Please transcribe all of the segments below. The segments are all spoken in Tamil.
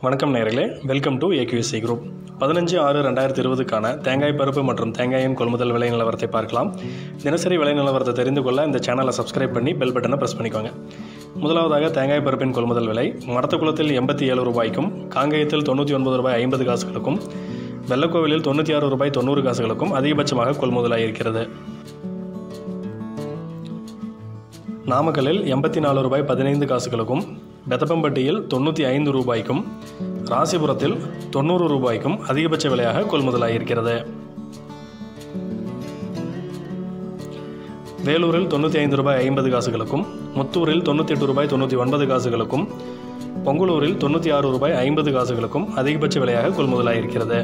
வணக்கம் நேர்களே வெல்கம் டு ஏக்யூஎஸ்சி குரூப் பதினஞ்சு ஆறு ரெண்டாயிரத்தி இருபதுக்கான தேங்காய் பருப்பு மற்றும் தேங்காயின் கொள்முதல் விலை நிலவரத்தை பார்க்கலாம் தினசரி விலை நிலவரத்தை தெரிந்து கொள்ள இந்த சேனலை சப்ஸ்கிரைப் பண்ணி பெல் பட்டனை ப்ரெஸ் பண்ணிக்கோங்க முதலாவதாக தேங்காய் பருப்பின் கொள்முதல் விலை மடத்தக்குளத்தில் எண்பத்தி ஏழு ரூபாய்க்கும் காங்கேயத்தில் தொண்ணூற்றி ஒன்பது ரூபாய் ஐம்பது காசுகளுக்கும் வெள்ளக்கோவிலில் தொண்ணூற்றி ஆறு ரூபாய் தொண்ணூறு காசுகளுக்கும் அதிகபட்சமாக கொள்முதலாகியிருக்கிறது நாமக்கல்லில் எண்பத்தி நாலு ரூபாய் பதினைந்து காசுகளுக்கும் பெத்தப்பம்பட்டியில் தொண்ணூற்றி ஐந்து ரூபாய்க்கும் ராசிபுரத்தில் தொண்ணூறு ரூபாய்க்கும் அதிகபட்ச விலையாக கொள்முதலாகியிருக்கிறது வேலூரில் தொண்ணூற்றி ஐந்து ரூபாய் ஐம்பது காசுகளுக்கும் முத்தூரில் தொண்ணூற்றி எட்டு ரூபாய் தொண்ணூற்றி ஒன்பது காசுகளுக்கும் பொங்கலூரில் தொண்ணூற்றி ஆறு ரூபாய் ஐம்பது காசுகளுக்கும் அதிகபட்ச விலையாக கொள்முதலாகியிருக்கிறது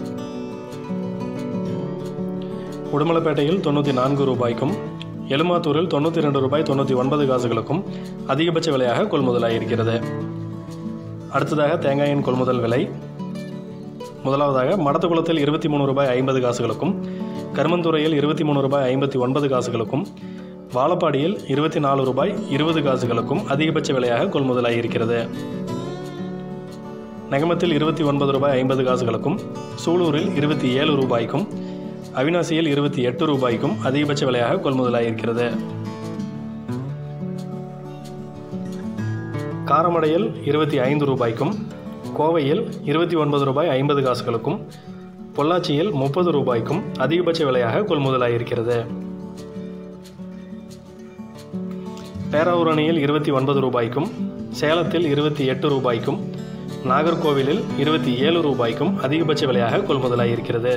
உடுமலைப்பேட்டையில் தொண்ணூற்றி நான்கு ரூபாய்க்கும் எலுமாத்தூரில் தொண்ணூற்றி ரெண்டு ரூபாய் தொண்ணூற்றி ஒன்பது காசுகளுக்கும் அதிகபட்ச விலையாக கொள்முதலாகியிருக்கிறது அடுத்ததாக தேங்காயின் கொள்முதல் விலை முதலாவதாக மடத்துக்குளத்தில் இருபத்தி மூணு ரூபாய் ஐம்பது காசுகளுக்கும் கருமந்துறையில் இருபத்தி மூணு ரூபாய் ஐம்பத்தி ஒன்பது காசுகளுக்கும் வாழப்பாடியில் இருபத்தி நாலு ரூபாய் இருபது காசுகளுக்கும் அதிகபட்ச விலையாக கொள்முதலாகியிருக்கிறது நெகமத்தில் இருபத்தி ஒன்பது ரூபாய் ஐம்பது காசுகளுக்கும் சூலூரில் இருபத்தி ஏழு ரூபாய்க்கும் அவினாசியில் இருபத்தி எட்டு ரூபாய்க்கும் அதிகபட்ச விலையாக கொள்முதலாகியிருக்கிறது காரமடையில் இருபத்தி ஐந்து ரூபாய்க்கும் கோவையில் இருபத்தி ஒன்பது ரூபாய் ஐம்பது காசுகளுக்கும் பொள்ளாச்சியில் முப்பது ரூபாய்க்கும் அதிகபட்ச விலையாக கொள்முதலாகியிருக்கிறது பேராவூரணியில் இருபத்தி ஒன்பது ரூபாய்க்கும் சேலத்தில் இருபத்தி எட்டு ரூபாய்க்கும் நாகர்கோவிலில் இருபத்தி ஏழு ரூபாய்க்கும் அதிகபட்ச விலையாக கொள்முதலாகியிருக்கிறது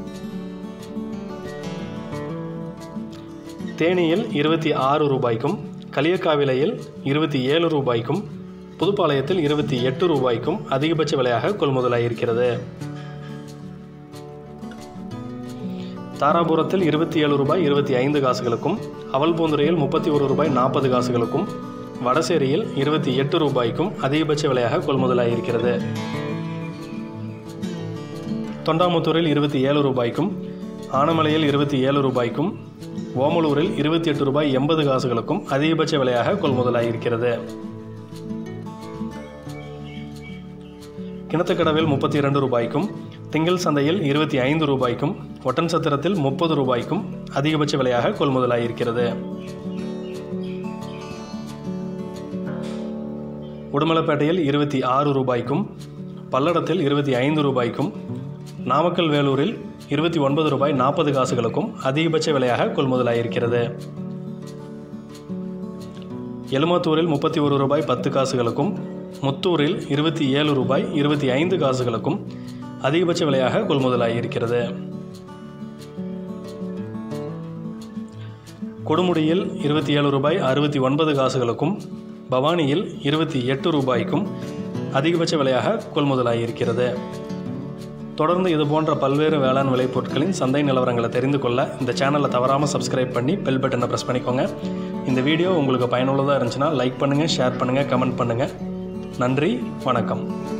தேனியில் இருபத்தி ஆறு ரூபாய்க்கும் களியக்காவிலையில் இருபத்தி ஏழு ரூபாய்க்கும் புதுப்பாளையத்தில் இருபத்தி எட்டு ரூபாய்க்கும் அதிகபட்ச விலையாக கொள்முதலாகியிருக்கிறது தாராபுரத்தில் இருபத்தி ஏழு ரூபாய் இருபத்தி ஐந்து காசுகளுக்கும் அவல்பூந்துறையில் முப்பத்தி ஒரு ரூபாய் நாற்பது காசுகளுக்கும் வடசேரியில் இருபத்தி எட்டு ரூபாய்க்கும் அதிகபட்ச விலையாக கொள்முதலாகியிருக்கிறது தொண்டாமுத்தூரில் இருபத்தி ஏழு ரூபாய்க்கும் ஆனமலையில் இருபத்தி ஏழு ரூபாய்க்கும் ஓமலூரில் இருபத்தி எட்டு ரூபாய் எண்பது காசுகளுக்கும் அதிகபட்ச விலையாக கொள்முதலாகியிருக்கிறது கிணத்துக்கடவில் முப்பத்தி இரண்டு ரூபாய்க்கும் திங்கள் சந்தையில் இருபத்தி ஐந்து ரூபாய்க்கும் ஒட்டன் சத்திரத்தில் முப்பது ரூபாய்க்கும் அதிகபட்ச விலையாக கொள்முதலாகியிருக்கிறது உடுமலைப்பேட்டையில் இருபத்தி ஆறு ரூபாய்க்கும் பல்லடத்தில் இருபத்தி ஐந்து ரூபாய்க்கும் நாமக்கல் வேலூரில் இருபத்தி ஒன்பது ரூபாய் நாற்பது காசுகளுக்கும் அதிகபட்ச விலையாக கொள்முதலாகியிருக்கிறது எலுமத்தூரில் முப்பத்தி ஒரு ரூபாய் பத்து காசுகளுக்கும் முத்தூரில் இருபத்தி ஏழு ரூபாய் இருபத்தி ஐந்து காசுகளுக்கும் அதிகபட்ச விலையாக கொள்முதலாகியிருக்கிறது கொடுமுடியில் இருபத்தி ஏழு ரூபாய் அறுபத்தி ஒன்பது காசுகளுக்கும் பவானியில் இருபத்தி எட்டு ரூபாய்க்கும் அதிகபட்ச விலையாக கொள்முதலாகியிருக்கிறது தொடர்ந்து இது போன்ற பல்வேறு வேளாண் விளைபொருட்களின் சந்தை நிலவரங்களை தெரிந்து கொள்ள இந்த சேனலை தவறாமல் சப்ஸ்கிரைப் பண்ணி பெல் பட்டனை ப்ரெஸ் பண்ணிக்கோங்க இந்த வீடியோ உங்களுக்கு பயனுள்ளதாக இருந்துச்சுன்னா லைக் பண்ணுங்கள் ஷேர் பண்ணுங்கள் கமெண்ட் பண்ணுங்கள் நன்றி வணக்கம்